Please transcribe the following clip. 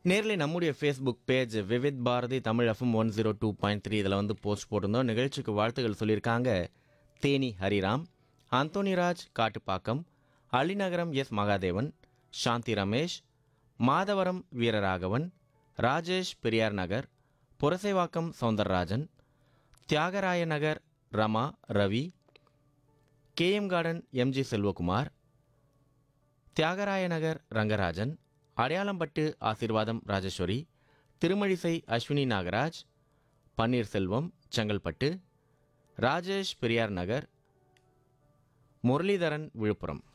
நேரில் நம்முடைய Facebook page Vividh Bharati Tamil F M one zero two point three இதில் வந்து போஸ்ட் போட்டிருந்தோம் நிகழ்ச்சிக்கு வாழ்த்துக்கள் சொல்லியிருக்காங்க Theni Hariram Anthonyraj Kattupakkam Alinagaram S Mahadevan Shanthi Ramesh Madhavaram Veeraraghavan Rajesh Periyar Nagar Purasaivakkam Soundararajan Thyagaraya Nagar Rama Ravi K M garden M G Selvakumar Thyagaraya Nagar Rangarajan Adayalampattu Aasirvatham Rajeswari Thirumazhisai Ashwini Nagaraj Panneerselvam Chengalpattu Rajesh Periyar நகர் முரளிதரன் விழுப்புரம்